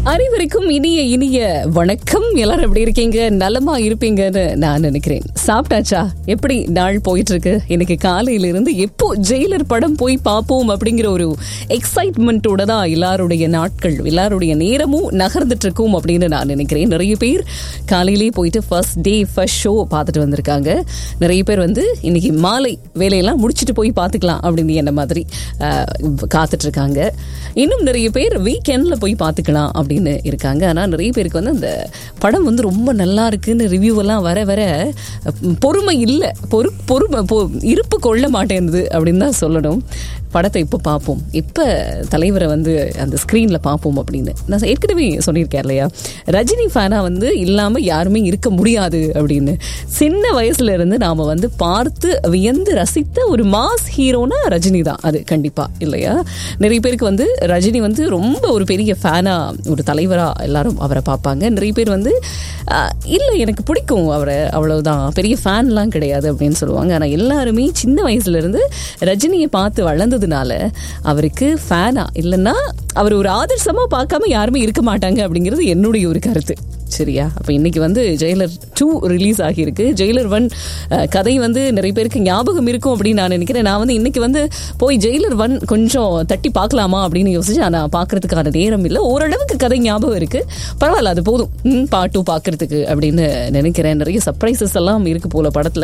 அனைவருக்கும் இனிய இனிய வணக்கம் எல்லாரும் எப்படி இருக்கீங்க நலமா இருப்பீங்கன்னு நான் நினைக்கிறேன் சாப்பிட்டாச்சா எப்படி நாள் போயிட்டு இருக்கு இன்னைக்கு காலையில இருந்து எப்போ ஜெயிலர் படம் போய் பார்ப்போம் அப்படிங்கிற ஒரு எக்ஸைட்மெண்ட்டோட தான் எல்லாருடைய நாட்கள் எல்லாருடைய நேரமும் நகர்ந்துட்டு இருக்கும் அப்படின்னு நான் நினைக்கிறேன் நிறைய பேர் காலையிலேயே போயிட்டு ஃபர்ஸ்ட் டே ஃபர்ஸ்ட் ஷோ பார்த்துட்டு வந்திருக்காங்க நிறைய பேர் வந்து இன்னைக்கு மாலை வேலையெல்லாம் முடிச்சுட்டு போய் பார்த்துக்கலாம் அப்படின்னு என்ன மாதிரி காத்துட்டு இருக்காங்க இன்னும் நிறைய பேர் வீக்கெண்ட்ல போய் பார்த்துக்கலாம் அப்படின்னு இருக்காங்க ஆனால் நிறைய பேருக்கு வந்து அந்த படம் வந்து ரொம்ப நல்லா இருக்குன்னு ரிவ்யூ எல்லாம் வர வர பொறுமை இல்லை பொறு பொறுமை பொ இருப்பு கொள்ள மாட்டேங்குது அப்படின்னு தான் சொல்லணும் படத்தை இப்போ பார்ப்போம் இப்போ தலைவரை வந்து அந்த ஸ்க்ரீனில் பார்ப்போம் அப்படின்னு நான் ஏற்கனவே சொல்லியிருக்கேன் இல்லையா ரஜினி ஃபேனாக வந்து இல்லாமல் யாருமே இருக்க முடியாது அப்படின்னு சின்ன வயசுல இருந்து நாம் வந்து பார்த்து வியந்து ரசித்த ஒரு மாஸ் ஹீரோனா ரஜினி தான் அது கண்டிப்பாக இல்லையா நிறைய பேருக்கு வந்து ரஜினி வந்து ரொம்ப ஒரு பெரிய ஃபேனாக ஒரு தலைவராக எல்லாரும் அவரை பார்ப்பாங்க நிறைய பேர் வந்து இல்லை எனக்கு பிடிக்கும் அவரை அவ்வளவுதான் பெரிய ஃபேன்லாம் கிடையாது அப்படின்னு சொல்லுவாங்க ஆனால் எல்லாருமே சின்ன வயசுலேருந்து ரஜினியை பார்த்து வளர்ந்ததுனால அவருக்கு ஃபேனா இல்லைன்னா அவர் ஒரு ஆதர்சமாக பார்க்காம யாருமே இருக்க மாட்டாங்க அப்படிங்கிறது என்னுடைய ஒரு கருத்து சரியா அப்போ இன்னைக்கு வந்து ஜெயிலர் டூ ரிலீஸ் ஆகியிருக்கு ஜெயிலர் ஒன் கதை வந்து நிறைய பேருக்கு ஞாபகம் இருக்கும் அப்படின்னு நான் நினைக்கிறேன் நான் வந்து இன்னைக்கு வந்து போய் ஜெயிலர் ஒன் கொஞ்சம் தட்டி பார்க்கலாமா அப்படின்னு யோசிச்சு ஆனால் பார்க்கறதுக்கான நேரம் இல்லை ஓரளவுக்கு கதை ஞாபகம் இருக்கு பரவாயில்ல அது போதும் பார்ட் டூ பார்க்கறதுக்கு அப்படின்னு நினைக்கிறேன் நிறைய சர்ப்ரைசஸ் எல்லாம் இருக்கு போல படத்தில்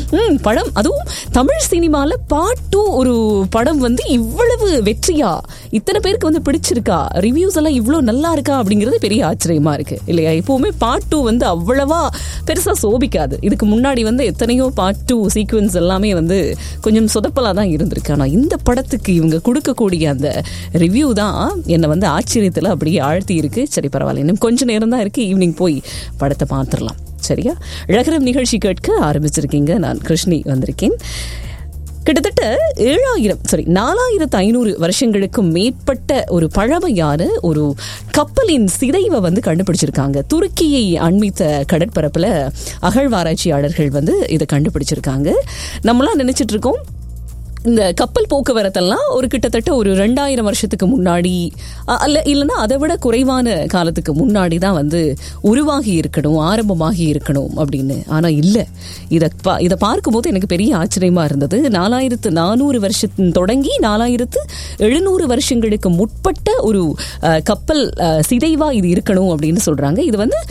படம் அதுவும் தமிழ் சினிமாவில் பார்ட் டூ ஒரு படம் வந்து இவ்வளவு வெற்றியா இத்தனை பேருக்கு வந்து பிடிச்சிருக்கா ரிவ்யூஸ் எல்லாம் இவ்வளோ நல்லா இருக்கா அப்படிங்கிறது பெரிய ஆச்சரியமா இருக்கு இல்லையா எப்பவுமே பார்ட் டூ வந்து அவ்வளவா பெருசா சோபிக்காது இதுக்கு முன்னாடி வந்து எத்தனையோ பார்ட் டூ சீக்வன்ஸ் எல்லாமே வந்து கொஞ்சம் சொதப்பலா தான் இருந்திருக்கு ஆனா இந்த படத்துக்கு இவங்க கொடுக்கக்கூடிய அந்த ரிவ்யூ தான் என்னை வந்து ஆச்சரியத்துல அப்படியே ஆழ்த்தி இருக்கு சரி பரவாயில்ல இன்னும் கொஞ்ச நேரம் தான் இருக்கு ஈவினிங் போய் படத்தை பார்த்துடலாம் சரியா இழகரம் நிகழ்ச்சி கேட்க ஆரம்பிச்சிருக்கீங்க நான் கிருஷ்ணி வந்திருக்கேன் கிட்டத்தட்ட ஏழாயிரம் சாரி நாலாயிரத்து ஐநூறு வருஷங்களுக்கும் மேற்பட்ட ஒரு பழமையான ஒரு கப்பலின் சிதைவை வந்து கண்டுபிடிச்சிருக்காங்க துருக்கியை அண்மித்த கடற்பரப்புல அகழ்வாராய்ச்சியாளர்கள் வந்து இதை கண்டுபிடிச்சிருக்காங்க நம்மளாம் நினைச்சிட்டு இருக்கோம் இந்த கப்பல் போக்குவரத்தெல்லாம் ஒரு கிட்டத்தட்ட ஒரு ரெண்டாயிரம் வருஷத்துக்கு முன்னாடி அல்ல இல்லைன்னா அதை விட குறைவான காலத்துக்கு முன்னாடி தான் வந்து உருவாகி இருக்கணும் ஆரம்பமாகி இருக்கணும் அப்படின்னு ஆனால் இல்லை இதை பா இதை பார்க்கும்போது எனக்கு பெரிய ஆச்சரியமா இருந்தது நாலாயிரத்து நானூறு வருஷத்தின் தொடங்கி நாலாயிரத்து எழுநூறு வருஷங்களுக்கு முற்பட்ட ஒரு கப்பல் சிதைவா இது இருக்கணும் அப்படின்னு சொல்றாங்க இது வந்து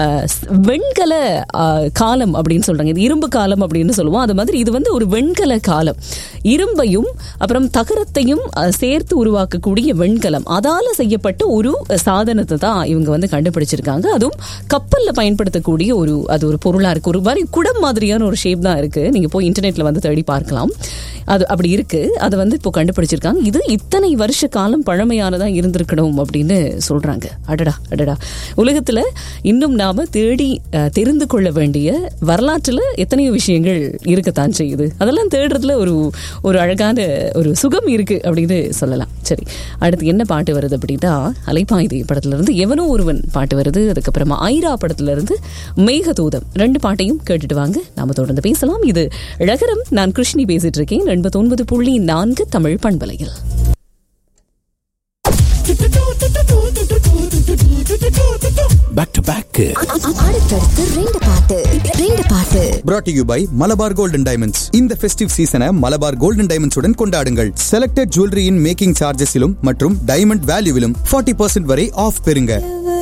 வெண்கல காலம் அப்படின்னு சொல்றாங்க இது இரும்பு காலம் அப்படின்னு சொல்லுவோம் அது மாதிரி இது வந்து ஒரு வெண்கல காலம் இரும்பையும் அப்புறம் தகரத்தையும் சேர்த்து உருவாக்கக்கூடிய வெண்கலம் அதால செய்யப்பட்ட ஒரு சாதனத்தை தான் இவங்க வந்து கண்டுபிடிச்சிருக்காங்க அதுவும் கப்பல்ல பயன்படுத்தக்கூடிய ஒரு அது ஒரு பொருளா இருக்கு ஒரு மாதிரி குடம் மாதிரியான ஒரு ஷேப் தான் இருக்கு நீங்க போய் இன்டர்நெட்ல வந்து தேடி பார்க்கலாம் அது அப்படி இருக்கு அதை வந்து இப்போ கண்டுபிடிச்சிருக்காங்க இது இத்தனை வருஷ காலம் பழமையானதா இருந்திருக்கணும் அப்படின்னு சொல்றாங்க அடடா அடடா உலகத்துல இன்னும் நாம தேடி தெரிந்து கொள்ள வேண்டிய வரலாற்றுல எத்தனையோ விஷயங்கள் இருக்கத்தான் செய்யுது அதெல்லாம் தேடுறதுல ஒரு ஒரு அழகான ஒரு சுகம் இருக்கு அப்படின்னு சொல்லலாம் சரி அடுத்து என்ன பாட்டு வருது அப்படின்னா அலைப்பாய்தி படத்துல இருந்து எவனோ ஒருவன் பாட்டு வருது அதுக்கப்புறமா ஐரா படத்துல இருந்து மேகதூதம் ரெண்டு பாட்டையும் கேட்டுட்டு வாங்க நாம தொடர்ந்து பேசலாம் இது அழகரம் நான் கிருஷ்ணி பேசிட்டு இருக்கேன் எண்பத்தி ஒன்பது புள்ளி நான்கு தமிழ் பண்பலையில் பேக் டு பேக் அடுத்தடுத்து ரெண்டு பாட்டு ரெண்டு பாட்டு brought to you by Malabar Golden Diamonds இந்த ஃபெஸ்டிவ் சீசனை மலபார் கோல்டன் டைமண்ட்ஸ் உடன் கொண்டாடுங்கள் செலக்டட் ஜுவல்லரியின் மேக்கிங் சார்ஜஸிலும் மற்றும் டைமண்ட் வேல்யூவிலும் 40% வரை ஆஃப் பெறுங்க